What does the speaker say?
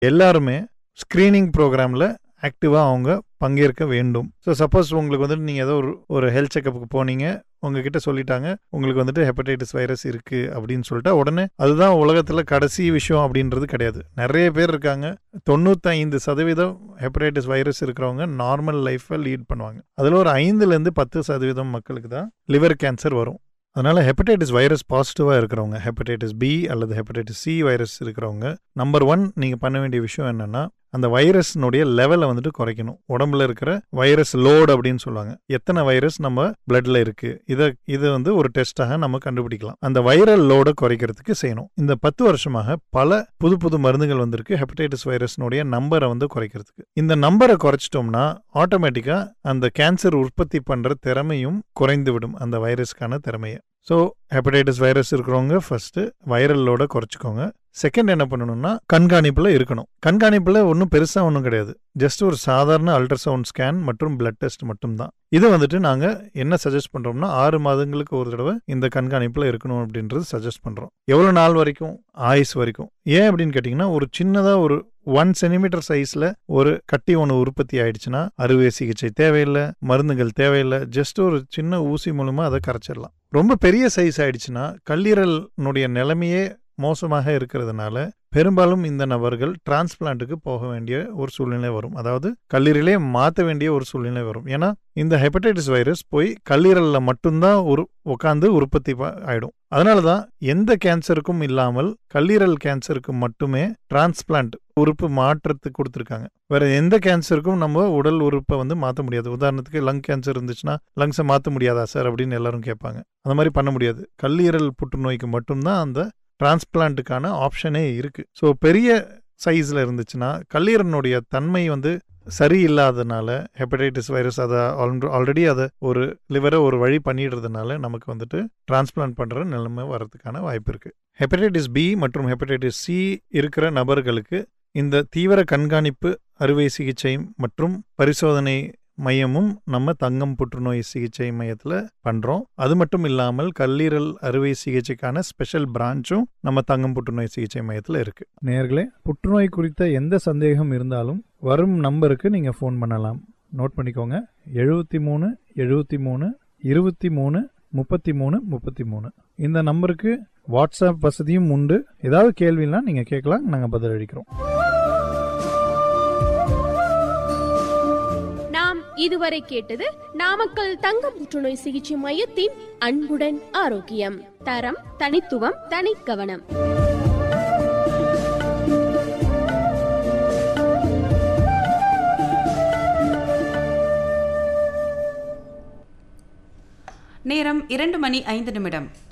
எல்லாருமே ஸ்க்ரீனிங் ப்ரோக்ராமில் ஆக்டிவாக அவங்க பங்கேற்க வேண்டும் ஸோ சப்போஸ் உங்களுக்கு வந்துட்டு நீங்கள் ஏதோ ஒரு ஒரு ஹெல்த் செக்கப்புக்கு போனீங்க உங்ககிட்ட சொல்லிட்டாங்க உங்களுக்கு வந்துட்டு ஹெப்படைட்டிஸ் வைரஸ் இருக்குது அப்படின்னு சொல்லிட்டு உடனே அதுதான் உலகத்தில் கடைசி விஷயம் அப்படின்றது கிடையாது நிறைய பேர் இருக்காங்க தொண்ணூத்தைந்து சதவீதம் ஹெப்படைட்டிஸ் வைரஸ் இருக்கிறவங்க நார்மல் லைஃப்பை லீட் பண்ணுவாங்க அதில் ஒரு ஐந்துலேருந்து பத்து சதவீதம் மக்களுக்கு தான் லிவர் கேன்சர் வரும் அதனால ஹெப்படைட்டிஸ் வைரஸ் பாசிட்டிவாக இருக்கிறவங்க ஹெப்படைட்டிஸ் பி அல்லது ஹெப்படைட்டிஸ் சி வைரஸ் இருக்கிறவங்க நம்பர் ஒன் நீங்கள் பண்ண வேண்டிய விஷயம் என்னன்னா அந்த வைரஸ்னுடைய லெவலை வந்துட்டு குறைக்கணும் உடம்புல இருக்கிற வைரஸ் லோடு அப்படின்னு சொல்லுவாங்க எத்தனை வைரஸ் நம்ம பிளட்ல இருக்கு இதை இது வந்து ஒரு டெஸ்டாக நம்ம கண்டுபிடிக்கலாம் அந்த வைரல் லோடை குறைக்கிறதுக்கு செய்யணும் இந்த பத்து வருஷமாக பல புது புது மருந்துகள் வந்திருக்கு ஹெப்படைட்டிஸ் வைரஸ்னுடைய நம்பரை வந்து குறைக்கிறதுக்கு இந்த நம்பரை குறைச்சிட்டோம்னா ஆட்டோமேட்டிக்கா அந்த கேன்சர் உற்பத்தி பண்ற திறமையும் குறைந்து விடும் அந்த வைரஸ்க்கான திறமையை ஸோ ஹெப்படைட்டிஸ் வைரஸ் இருக்கிறவங்க ஃபர்ஸ்ட் வைரல் லோட குறைச்சிக்கோங்க செகண்ட் என்ன பண்ணணும்னா கண்காணிப்பில் இருக்கணும் கண்காணிப்பில் ஒன்றும் பெருசாக ஒன்றும் கிடையாது ஜஸ்ட் ஒரு சாதாரண அல்ட்ராசவுண்ட் ஸ்கேன் மற்றும் பிளட் டெஸ்ட் மட்டும்தான் இதை வந்துட்டு நாங்கள் என்ன சஜஸ்ட் பண்ணுறோம்னா ஆறு மாதங்களுக்கு ஒரு தடவை இந்த கண்காணிப்பில் இருக்கணும் அப்படின்றது சஜஸ்ட் பண்ணுறோம் எவ்வளோ நாள் வரைக்கும் ஆயுஸ் வரைக்கும் ஏன் அப்படின்னு கேட்டிங்கன்னா ஒரு சின்னதாக ஒரு ஒன் சென்டிமீட்டர் சைஸில் ஒரு கட்டி ஒன்று உற்பத்தி ஆயிடுச்சுன்னா அறுவை சிகிச்சை தேவையில்லை மருந்துகள் தேவையில்லை ஜஸ்ட் ஒரு சின்ன ஊசி மூலமாக அதை கரைச்சிடலாம் ரொம்ப பெரிய சைஸ் ஆயிடுச்சுன்னா கல்லீரலினுடைய நிலைமையே மோசமாக இருக்கிறதுனால பெரும்பாலும் இந்த நபர்கள் டிரான்ஸ்பிளான்ட்டுக்கு போக வேண்டிய ஒரு சூழ்நிலை வரும் அதாவது கல்லீரலே மாற்ற வேண்டிய ஒரு சூழ்நிலை வரும் ஏன்னா இந்த ஹெப்படைட்டிஸ் வைரஸ் போய் கல்லீரலில் மட்டும்தான் ஒரு உட்காந்து உற்பத்தி ப- ஆயிடும் அதனால தான் எந்த கேன்சருக்கும் இல்லாமல் கல்லீரல் கேன்சருக்கு மட்டுமே டிரான்ஸ்பிளான்ட் உறுப்பு மாற்றத்துக்கு கொடுத்துருக்காங்க வேற எந்த கேன்சருக்கும் நம்ம உடல் உறுப்பை வந்து மாற்ற முடியாது உதாரணத்துக்கு லங் கேன்சர் இருந்துச்சுன்னா லங்ஸை மாற்ற முடியாதா சார் அப்படின்னு எல்லாரும் கேட்பாங்க அந்த மாதிரி பண்ண முடியாது கல்லீரல் புற்றுநோய்க்கு மட்டும்தான் அந்த டிரான்ஸ்பிளான்ட்டுக்கான ஆப்ஷனே இருக்கு ஸோ பெரிய சைஸில் இருந்துச்சுன்னா கல்லீரனுடைய தன்மை வந்து சரியில்லாதனால ஹெப்படைட்டிஸ் வைரஸ் அதை ஆல்ரெடி அதை ஒரு லிவரை ஒரு வழி பண்ணிடுறதுனால நமக்கு வந்துட்டு டிரான்ஸ்பிளான்ட் பண்ணுற நிலைமை வர்றதுக்கான வாய்ப்பு இருக்குது ஹெப்படைட்டிஸ் பி மற்றும் ஹெப்படைட்டிஸ் சி இருக்கிற நபர்களுக்கு இந்த தீவிர கண்காணிப்பு அறுவை சிகிச்சை மற்றும் பரிசோதனை மையமும் நம்ம தங்கம் புற்றுநோய் சிகிச்சை மையத்தில் பண்ணுறோம் அது மட்டும் இல்லாமல் கல்லீரல் அறுவை சிகிச்சைக்கான ஸ்பெஷல் பிரான்ச்சும் நம்ம தங்கம் புற்றுநோய் சிகிச்சை மையத்தில் இருக்கு நேர்களே புற்றுநோய் குறித்த எந்த சந்தேகம் இருந்தாலும் வரும் நம்பருக்கு நீங்கள் ஃபோன் பண்ணலாம் நோட் பண்ணிக்கோங்க எழுபத்தி மூணு எழுபத்தி மூணு இருபத்தி மூணு முப்பத்தி மூணு முப்பத்தி மூணு இந்த நம்பருக்கு வாட்ஸ்அப் வசதியும் உண்டு ஏதாவது கேள்வினா நீங்கள் கேட்கலாம் நாங்கள் பதிலளிக்கிறோம் நாம் இதுவரை கேட்டது நாமக்கல் தங்கம் புற்றுநோய் சிகிச்சை மையத்தின் அன்புடன் ஆரோக்கியம் தரம் தனித்துவம் தனிக்கவனம் நேரம் இரண்டு மணி ஐந்து நிமிடம்